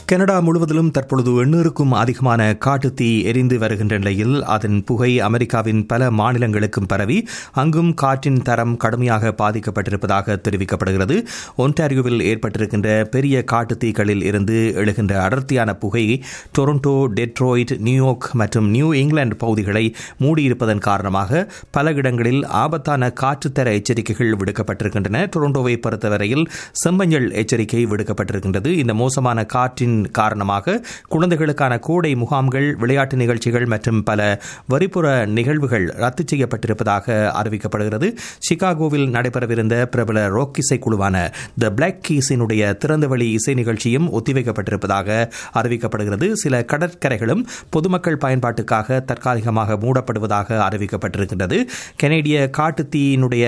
Canada முழுவதிலும் தற்பொழுது எண்ணூறுக்கும் அதிகமான காட்டுத்தீ எரிந்து வருகின்ற நிலையில் அதன் புகை அமெரிக்காவின் பல மாநிலங்களுக்கும் பரவி அங்கும் காற்றின் தரம் கடுமையாக பாதிக்கப்பட்டிருப்பதாக தெரிவிக்கப்படுகிறது ஒன்டாரியோவில் ஏற்பட்டிருக்கின்ற பெரிய காட்டுத்தீக்களில் இருந்து எழுகின்ற அடர்த்தியான புகை டொரண்டோ டெட்ரோயிட் நியூயார்க் மற்றும் நியூ இங்கிலாந்து பகுதிகளை மூடியிருப்பதன் காரணமாக பல இடங்களில் ஆபத்தான காற்றுத்தர எச்சரிக்கைகள் விடுக்கப்பட்டிருக்கின்றன டொரண்டோவை பொறுத்தவரையில் செம்மஞ்சள் எச்சரிக்கை விடுக்கப்பட்டிருக்கின்றது இந்த மோசமான காற்றின் காரணமாக குழந்தைகளுக்கான கோடை முகாம்கள் விளையாட்டு நிகழ்ச்சிகள் மற்றும் பல வரிப்புற நிகழ்வுகள் ரத்து செய்யப்பட்டிருப்பதாக அறிவிக்கப்படுகிறது சிகாகோவில் நடைபெறவிருந்த பிரபல ராக் இசை குழுவான த பிளாக் கீஸினுடைய திறந்தவெளி இசை நிகழ்ச்சியும் ஒத்திவைக்கப்பட்டிருப்பதாக அறிவிக்கப்படுகிறது சில கடற்கரைகளும் பொதுமக்கள் பயன்பாட்டுக்காக தற்காலிகமாக மூடப்படுவதாக அறிவிக்கப்பட்டிருக்கின்றது கனேடிய காட்டுத்தீயினுடைய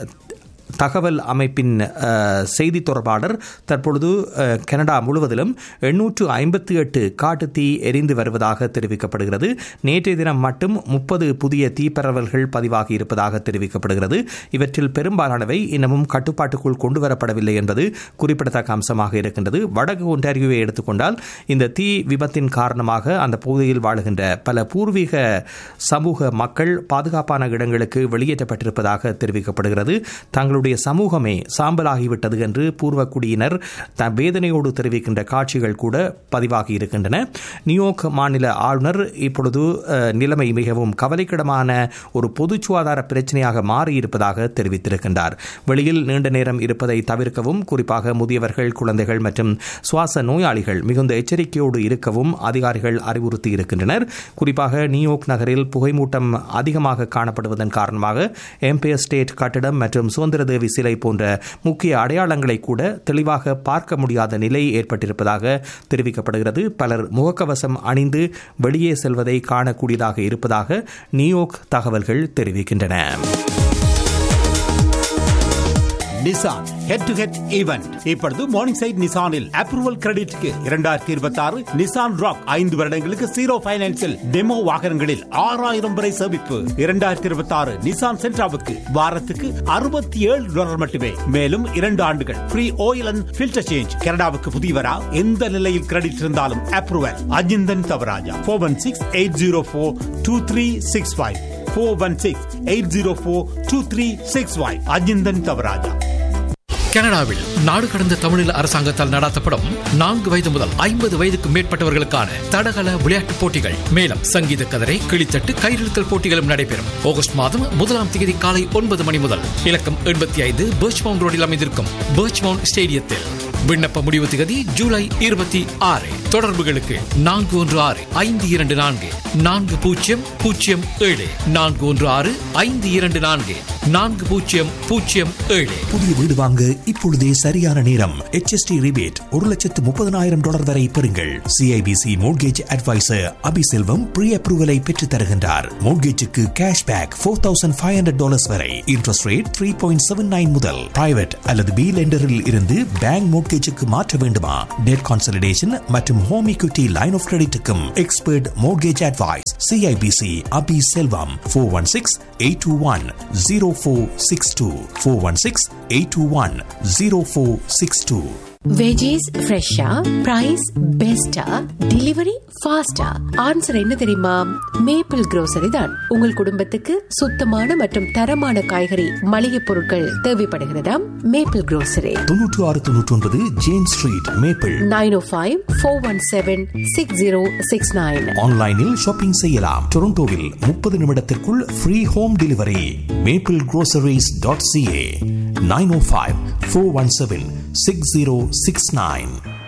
தகவல் அமைப்பின் செய்தி தொடர்பாளர் தற்பொழுது கனடா முழுவதிலும் எண்ணூற்று ஐம்பத்தி எட்டு காட்டுத்தீ எரிந்து வருவதாக தெரிவிக்கப்படுகிறது நேற்றைய தினம் மட்டும் முப்பது புதிய தீப்பரவல்கள் பதிவாகி இருப்பதாக தெரிவிக்கப்படுகிறது இவற்றில் பெரும்பாலானவை இன்னமும் கட்டுப்பாட்டுக்குள் கொண்டுவரப்படவில்லை என்பது குறிப்பிடத்தக்க அம்சமாக இருக்கின்றது வடக்கு ஒன்றாரியோவை எடுத்துக்கொண்டால் இந்த தீ விபத்தின் காரணமாக அந்த பகுதியில் வாழுகின்ற பல பூர்வீக சமூக மக்கள் பாதுகாப்பான இடங்களுக்கு வெளியேற்றப்பட்டிருப்பதாக தெரிவிக்கப்படுகிறது தங்களுடைய தங்களுடைய சமூகமே சாம்பலாகிவிட்டது என்று பூர்வக்குடியினர் வேதனையோடு தெரிவிக்கின்ற காட்சிகள் கூட பதிவாகி இருக்கின்றன நியூயார்க் மாநில ஆளுநர் இப்பொழுது நிலைமை மிகவும் கவலைக்கிடமான ஒரு பொது சுகாதார பிரச்சனையாக மாறியிருப்பதாக தெரிவித்திருக்கின்றார் வெளியில் நீண்ட நேரம் இருப்பதை தவிர்க்கவும் குறிப்பாக முதியவர்கள் குழந்தைகள் மற்றும் சுவாச நோயாளிகள் மிகுந்த எச்சரிக்கையோடு இருக்கவும் அதிகாரிகள் அறிவுறுத்தி இருக்கின்றனர் குறிப்பாக நியூயார்க் நகரில் புகைமூட்டம் அதிகமாக காணப்படுவதன் காரணமாக எம்பையர் ஸ்டேட் கட்டிடம் மற்றும் சுதந்திர தேவி சிலை போன்ற முக்கிய அடையாளங்களை கூட தெளிவாக பார்க்க முடியாத நிலை ஏற்பட்டிருப்பதாக தெரிவிக்கப்படுகிறது பலர் முகக்கவசம் அணிந்து வெளியே செல்வதை காணக்கூடியதாக இருப்பதாக நியூயார்க் தகவல்கள் தெரிவிக்கின்றன Nissan head to head event இப்பொழுது மார்னிங் சைட் நிசானில் அப்ரூவல் கிரெடிட்க்கு இரண்டாயிரத்தி இருபத்தி ஆறு நிசான் ராக் ஐந்து வருடங்களுக்கு ஜீரோ பைனான்சில் டெமோ வாகனங்களில் ஆறாயிரம் வரை சேமிப்பு இரண்டாயிரத்தி இருபத்தி ஆறு நிசான் சென்ட்ராவுக்கு வாரத்துக்கு அறுபத்தி ஏழு டாலர் மட்டுமே மேலும் இரண்டு ஆண்டுகள் free oil and filter change கனடாவுக்கு புதியவரா எந்த நிலையில் கிரெடிட் இருந்தாலும் approval Ajinthan Thavarajah four one six eight zero four two three six five four one six eight zero four two three six five Ajinthan Thavarajah கனடாவில் நாடு கடந்த தமிழில் அரசாங்கத்தால் நடாத்தப்படும் நான்கு வயது முதல் ஐம்பது வயதுக்கு மேற்பட்டவர்களுக்கான தடகள விளையாட்டுப் போட்டிகள் மேலும் சங்கீத கதரை கிளித்தட்டு கயிறிழுத்தல் போட்டிகளும் நடைபெறும் ஆகஸ்ட் மாதம் முதலாம் தேதி காலை ஒன்பது மணி முதல் இலக்கம் எண்பத்தி ஐந்து பர்ச்மவுண்ட் ரோடில் அமைந்திருக்கும் பர்ச்மவுண்ட் ஸ்டேடியத்தில் விண்ணப்ப முடிவு திகதி ஜூலை இருபத்தி ஆறு தொடர்புகளுக்கு நான்கு ஒன்று ஆறு ஐந்து இரண்டு நான்கு நான்கு பூஜ்ஜியம் பூஜ்ஜியம் ஏழு நான்கு ஒன்று ஆறு ஐந்து இரண்டு நான்கு நான்கு பூஜ்ஜியம் பூஜ்ஜியம் ஏழு புதிய வீடு வாங்க இப்பொழுதே சரியான நேரம் HST ரிபேட் ஒரு லட்சத்து முப்பதனாயிரம் டாலர் வரை பெறுங்கள் CIBC mortgage advisor Abiselvam pre அப்ரூவலை பெற்றுத் தருகின்றார் மோட்கேஜுக்கு cash back four thousand five hundred dollars வரை interest rate three point seven nine முதல் பிரைவேட் அல்லது பி லெண்டரில் இருந்து பேங்க் மோட்கேஜுக்கு மாற்ற வேண்டுமா டெட் கான்சலிடேஷன் மற்றும் ஹோம் equity லைன் ஆஃப் கிரெடிட்டுக்கும் expert mortgage advice CIBC Abi Selvam four one six eight two one zero four six two four one six eight two one zero four six two veggies ஃப்ரெஷ்ஷா பிரைஸ் பெஸ்டா டெலிவரி ஃபாஸ்டா answer என்ன தெரியுமா maple grocery தான் உங்கள் குடும்பத்துக்கு சுத்தமான மற்றும் தரமான காய்கறி மளிகை பொருட்கள் தேவைப்படுகிறதாம் மேப்பிள் grocery தொன்னூற்று ஆறு தொன்னூற்றி ஒன்பது James Street Maple nine O five four one seven six zero six nine ஆன்லைனில் ஷாப்பிங் செய்யலாம் டொரண்டோவில் முப்பது நிமிடத்திற்குள் free home delivery Maple groceries dot CA nine O five four one seven six zero six nine